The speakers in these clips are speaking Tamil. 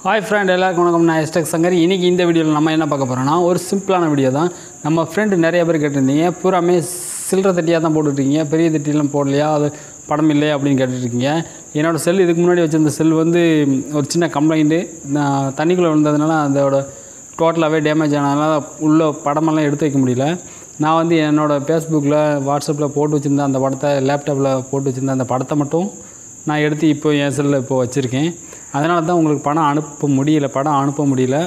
ஹாய் ஃப்ரெண்ட் எல்லாருக்கும் வணக்கம் நான் எஸ்டெக் சங்கர் இன்றைக்கி இந்த வீடியோவில் நம்ம என்ன பார்க்க போகிறோம்னா ஒரு சிம்பிளான வீடியோ தான் நம்ம ஃப்ரெண்டு நிறைய பேர் கேட்டிருந்தீங்க பூராமே சில்லற தட்டியாக தான் போட்டுட்ருக்கீங்க பெரிய தட்டியெல்லாம் போடலையா அது படம் இல்லையா அப்படின்னு கேட்டுட்ருக்கீங்க என்னோடய செல் இதுக்கு முன்னாடி வச்சிருந்த செல் வந்து ஒரு சின்ன கம்ப்ளைண்ட்டு நான் தண்ணிக்குள்ளே விழுந்ததுனால அதோட டோட்டலாகவே டேமேஜ் ஆனதுனால உள்ள படமெல்லாம் எடுத்து வைக்க முடியல நான் வந்து என்னோடய ஃபேஸ்புக்கில் வாட்ஸ்அப்பில் போட்டு வச்சுருந்த அந்த படத்தை லேப்டாப்பில் போட்டு வச்சுருந்த அந்த படத்தை மட்டும் நான் எடுத்து இப்போ என் செல்லில் இப்போ வச்சுருக்கேன் அதனால தான் உங்களுக்கு படம் அனுப்ப முடியல படம் அனுப்ப முடியல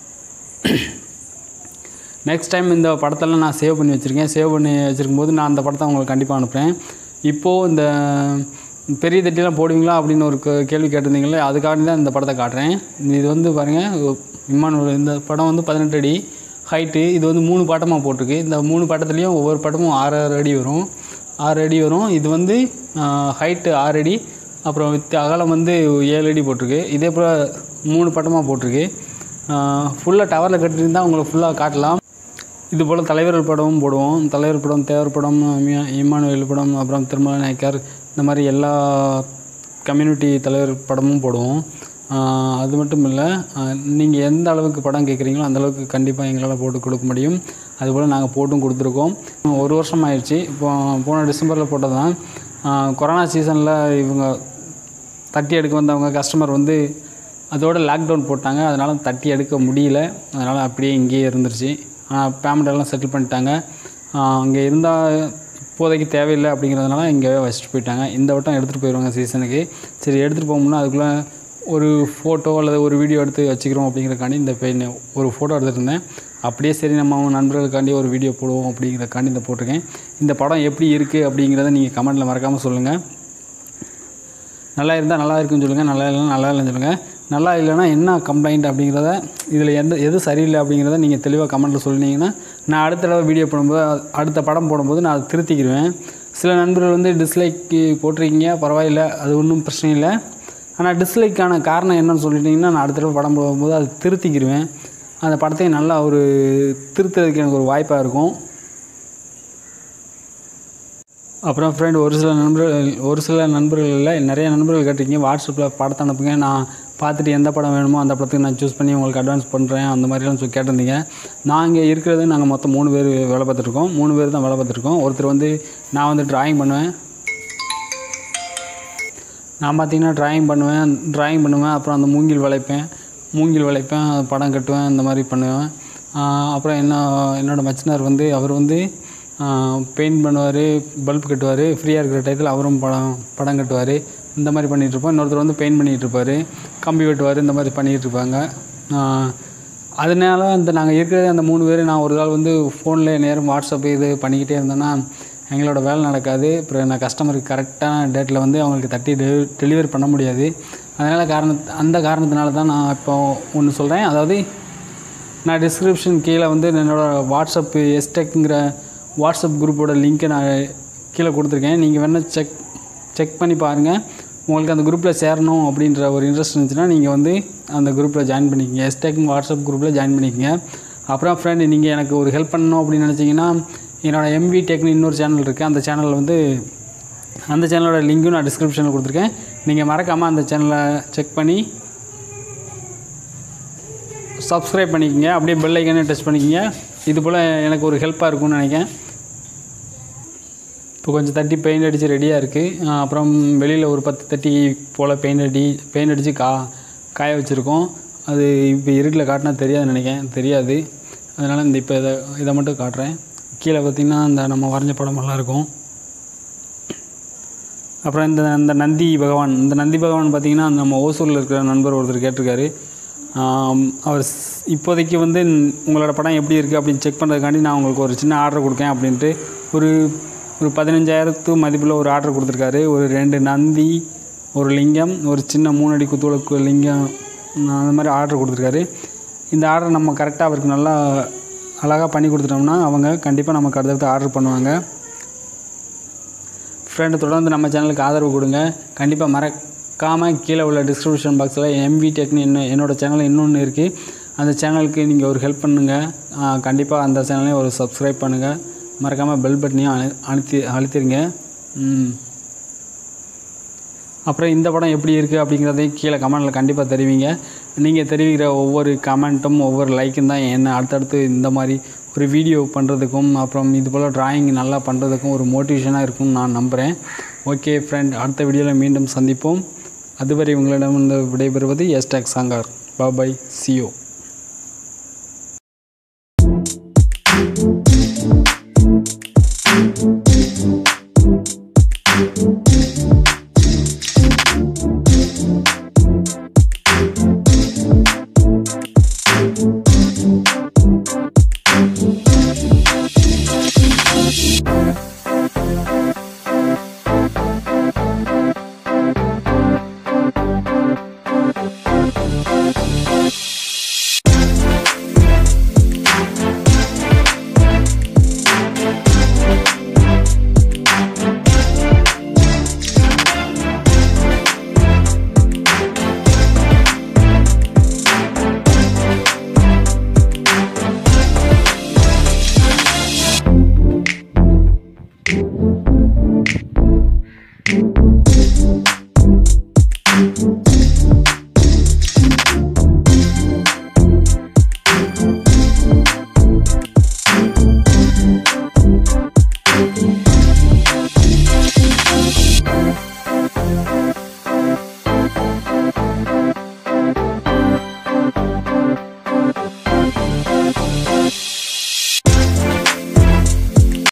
நெக்ஸ்ட் டைம் இந்த படத்தெல்லாம் நான் சேவ் பண்ணி வச்சுருக்கேன் சேவ் பண்ணி வச்சுருக்கும் போது நான் அந்த படத்தை உங்களுக்கு கண்டிப்பாக அனுப்புகிறேன் இப்போது இந்த பெரிய தட்டிலாம் போடுவீங்களா அப்படின்னு ஒரு கே- கேள்வி கேட்டிருந்தீங்களே அதுக்காண்டி தான் இந்த படத்தை காட்டுறேன் இது வந்து பாருங்கள் இம்மானுவல் இந்த படம் வந்து பதினெட்டு அடி ஹைட்டு இது வந்து மூணு பாட்டமாக போட்டிருக்கு இந்த மூணு பாட்டத்துலேயும் ஒவ்வொரு படமும் ஆறு ஆறு அடி வரும் ஆறு அடி வரும் இது வந்து ஹைட்டு ஆறு அடி அப்புறம் வித் அகலம் வந்து ஏழு அடி போட்டிருக்கு இதே போல் மூணு பட்டமாக போட்டிருக்கு ஃபுல்லாக டவரில் கட்டியிருந்தால் உங்களுக்கு ஃபுல்லாக காட்டலாம் இது போல் தலைவர்கள் படமும் போடுவோம் தலைவர் படம் தேவர் படம் இம்மா- இம்மானுவேல் படம் அப்புறம் திருமல நாயக்கர் இந்த மாதிரி எல்லா கம்யூனிட்டி தலைவர் படமும் போடுவோம் ஆஹ் அது மட்டும் இல்லை நீங்கள் எந்த அளவுக்கு படம் கேட்குறீங்களோ அந்த அளவுக்கு கண்டிப்பாக எங்களால் போட்டு கொடுக்க முடியும் அதுபோல் நாங்கள் போட்டும் கொடுத்துருக்கோம் ஒரு வருஷம் ஆயிடுச்சு இப்போ போன டிசம்பரில் போட்டது தான் கொரோனா சீசனில் இவங்க தட்டி எடுக்க வந்தவங்க கஸ்டமர் வந்து அதோட லாக்டவுன் போட்டாங்க அதனால் தட்டி எடுக்க முடியல அதனால் அப்படியே இங்கேயே இருந்துருச்சு ஆனால் பேமெண்ட் எல்லாம் செட்டில் பண்ணிட்டாங்க அங்கே இருந்தால் இப்போதைக்கு தேவையில்லை அப்படிங்கிறதுனால இங்கேயே வச்சுட்டு போயிட்டாங்க இந்த வட்டம் எடுத்துகிட்டு போயிடுவாங்க சீசனுக்கு சரி எடுத்துகிட்டு போகணும்னா அதுக்குள்ளே ஒரு ஃபோட்டோ அல்லது ஒரு வீடியோ எடுத்து வச்சுக்கிறோம் அப்படிங்கிறக்காண்டி இந்த பெயின் ஒரு ஃபோட்டோ எடுத்துகிட்டு இருந்தேன் அப்படியே சரி நம்ம அவங்க நண்பர்களுக்காண்டி ஒரு வீடியோ போடுவோம் அப்படிங்கிறக்காண்டி இந்த போட்டிருக்கேன் இந்த படம் எப்படி இருக்குது அப்படிங்கிறத நீங்கள் கமெண்ட்டில் மறக்காமல் சொல்லுங்கள் நல்லா இருந்தால் நல்லா இருக்குன்னு சொல்லுங்கள் நல்லா இல்லைன்னா நல்லா இல்லைன்னு சொல்லுங்கள் நல்லா இல்லைன்னா என்ன கம்ப்ளைண்ட் அப்படிங்கிறத இதில் எந்த எது சரியில்லை அப்படிங்கிறத நீங்கள் தெளிவாக கமெண்ட்டில் சொன்னீங்கன்னா நான் அடுத்த தடவை வீடியோ போடும்போது அடுத்த படம் போடும்போது நான் அதை திருத்திக்கிடுவேன் சில நண்பர்கள் வந்து டிஸ்லைக்கு போட்டிருக்கீங்க பரவாயில்லை அது ஒன்றும் பிரச்சனை இல்லை ஆனால் டிஸ்லைக்கான காரணம் என்னன்னு சொல்லிட்டீங்கன்னா நான் அடுத்த தடவை படம் போடும்போது அதை திருத்திக்கிடுவேன் அந்த படத்தை நல்லா ஒரு திருத்துறதுக்கு எனக்கு ஒரு வாய்ப்பாக இருக்கும் அப்புறம் ஃப்ரெண்ட் ஒரு சில நண்பர்கள் ஒரு சில நண்பர்கள் இல்லை நிறைய நண்பர்கள் கேட்டிருக்கீங்க வாட்ஸ்அப்பில் படத்தை அனுப்புங்க நான் பார்த்துட்டு எந்த படம் வேணுமோ அந்த படத்துக்கு நான் சூஸ் பண்ணி உங்களுக்கு அட்வான்ஸ் பண்ணுறேன் அந்த மாதிரிலாம் சொல்லி கேட்டிருந்தீங்க நான் இங்கே இருக்கிறது நாங்கள் மொத்தம் மூணு பேர் வேலை பார்த்துருக்கோம் மூணு பேர் தான் வேலை பார்த்துருக்கோம் ஒருத்தர் வந்து நான் வந்து டிராயிங் பண்ணுவேன் நான் பார்த்தீங்கன்னா டிராயிங் பண்ணுவேன் டிராயிங் பண்ணுவேன் அப்புறம் அந்த மூங்கில் வளைப்பேன் மூங்கில் வளைப்பேன் படம் கட்டுவேன் இந்த மாதிரி பண்ணுவேன் ஆஹ் அப்புறம் என்ன என்னோடய மச்சினார் வந்து அவர் வந்து பெயிண்ட் பண்ணுவார் பல்ப் கட்டுவார் ஃப்ரீயாக இருக்கிற டயத்தில் அவரும் படம் படம் கட்டுவார் இந்த மாதிரி பண்ணிகிட்டு இருப்போம் இன்னொருத்தர் வந்து பெயிண்ட் பண்ணிகிட்டு இருப்பார் கம்பி வெட்டுவார் இந்த மாதிரி பண்ணிகிட்டு இருப்பாங்க ஆஹ் அதனால அந்த நாங்கள் இருக்கிறது அந்த மூணு பேர் நான் ஒரு நாள் வந்து ஃபோனில் நேரம் வாட்ஸ்அப் இது பண்ணிக்கிட்டே இருந்தேன்னா எங்களோட வேலை நடக்காது அப்புறம் நான் கஸ்டமருக்கு கரெக்டான டேட்டில் வந்து அவங்களுக்கு தட்டி டெலிவரி டெலிவரி பண்ண முடியாது அதனால் காரண அந்த காரணத்தினால தான் நான் இப்போ ஒன்று சொல்கிறேன் அதாவது நான் டிஸ்கிரிப்ஷன் கீழே வந்து என்னோடய வாட்ஸ்அப் எஸ்டெக்ங்கிற வாட்ஸ்அப் குரூப்போட லிங்க்கை நான் கீழே கொடுத்துருக்கேன் நீங்கள் வேணால் செக் செக் பண்ணி பாருங்கள் உங்களுக்கு அந்த குரூப்பில் சேரணும் அப்படின்ற ஒரு இன்ட்ரெஸ்ட் இருந்துச்சுன்னா நீங்கள் வந்து அந்த குரூப்பில் ஜாயின் பண்ணிக்கங்க எஸ்டெக் வாட்ஸ்அப் குரூப்பில் ஜாயின் பண்ணிக்கங்க அப்புறம் ஃப்ரெண்ட் நீங்கள் எனக்கு ஒரு ஹெல்ப் பண்ணணும் அப்படின்னு நினச்சிங்கன்னா என்னோடய எம்வி டெக்னு இன்னொரு சேனல் இருக்குது அந்த சேனலில் வந்து அந்த சேனலோட லிங்க்கும் நான் டிஸ்கிரிப்ஷனில் கொடுத்துருக்கேன் நீங்கள் மறக்காமல் அந்த சேனலை செக் பண்ணி சப்ஸ்கிரைப் பண்ணிக்கங்க அப்படியே பெல் ஐக்கனே டச் பண்ணிக்கங்க இது போல் எனக்கு ஒரு ஹெல்ப்பாக இருக்கும்னு நினைக்கிறேன் இப்போ கொஞ்சம் தட்டி பெயிண்ட் அடித்து ரெடியாக இருக்குது அப்புறம் வெளியில் ஒரு பத்து தட்டி போல் பெயிண்ட் அடி பெயிண்ட் அடித்து கா காய வச்சுருக்கோம் அது இப்போ இருட்டில் காட்டினா தெரியாதுன்னு நினைக்கிறேன் தெரியாது அதனால் இந்த இப்போ இதை இதை மட்டும் காட்டுறேன் கீழே பார்த்திங்கன்னா இந்த நம்ம வரைஞ்ச படமெல்லாம் இருக்கும் அப்புறம் இந்த இந்த நந்தி பகவான் இந்த நந்தி பகவான் பார்த்திங்கன்னா நம்ம ஓசூரில் இருக்கிற நண்பர் ஒருத்தர் கேட்டிருக்காரு ஆம், அவர் ஸ்- இப்போதைக்கு வந்து ந- உங்களோட படம் எப்படி இருக்குது அப்படின்னு செக் பண்ணுறதுக்காண்டி நான் உங்களுக்கு ஒரு சின்ன ஆர்டர் கொடுக்கேன் அப்படின்ட்டு ஒரு ஒரு பதினஞ்சாயிரத்து மதிப்பில் ஒரு ஆர்டர் கொடுத்துருக்காரு ஒரு ரெண்டு நந்தி ஒரு லிங்கம் ஒரு சின்ன மூணடி குத்துவிளக்கு லிங்கம் ம், அந்த மாதிரி ஆர்டர் கொடுத்துருக்காரு இந்த ஆர்டர் நம்ம கரெக்டாக அவருக்கு நல்லா அழகாக பண்ணி கொடுத்துட்டோம்னா அவங்க கண்டிப்பாக நமக்கு அடுத்தடுத்து ஆர்டர் பண்ணுவாங்க ஃப்ரெண்டு தொடர்ந்து நம்ம சேனலுக்கு ஆதரவு கொடுங்க கண்டிப்பாக மறக்காமல் கீழே உள்ள டிஸ்கிரிப்ஷன் பாக்ஸில் எம்வி டெக்னு இன்னும் என்னோடய சேனல் இன்னொன்று இருக்குது அந்த சேனலுக்கு நீங்கள் ஒரு ஹெல்ப் பண்ணுங்கள் கண்டிப்பாக அந்த சேனலையும் ஒரு சப்ஸ்கிரைப் பண்ணுங்கள் மறக்காமல் பெல் பட்டனையும் அழு அழுத்தி அழுத்திடுங்க ம். அப்புறம் இந்த படம் எப்படி இருக்குது அப்படிங்கிறதையும் கீழே கமெண்டில் கண்டிப்பாக தெரிவிங்க நீங்கள் தெரிவிக்கிற ஒவ்வொரு கமெண்ட்டும் ஒவ்வொரு லைக்கும் தான் என்ன அடுத்தடுத்து இந்த மாதிரி ஒரு வீடியோ பண்ணுறதுக்கும் அப்புறம் இது போல் டிராயிங் நல்லா பண்ணுறதுக்கும் ஒரு மோட்டிவேஷனாக இருக்கும்னு நான் நம்புகிறேன் ஓகே ஃப்ரெண்ட் அடுத்த வீடியோவில் மீண்டும் சந்திப்போம் அதுவரை உங்களிடம் விடைபெறுவது எஸ்டாக் சாங்கார் பாபாய் சியோ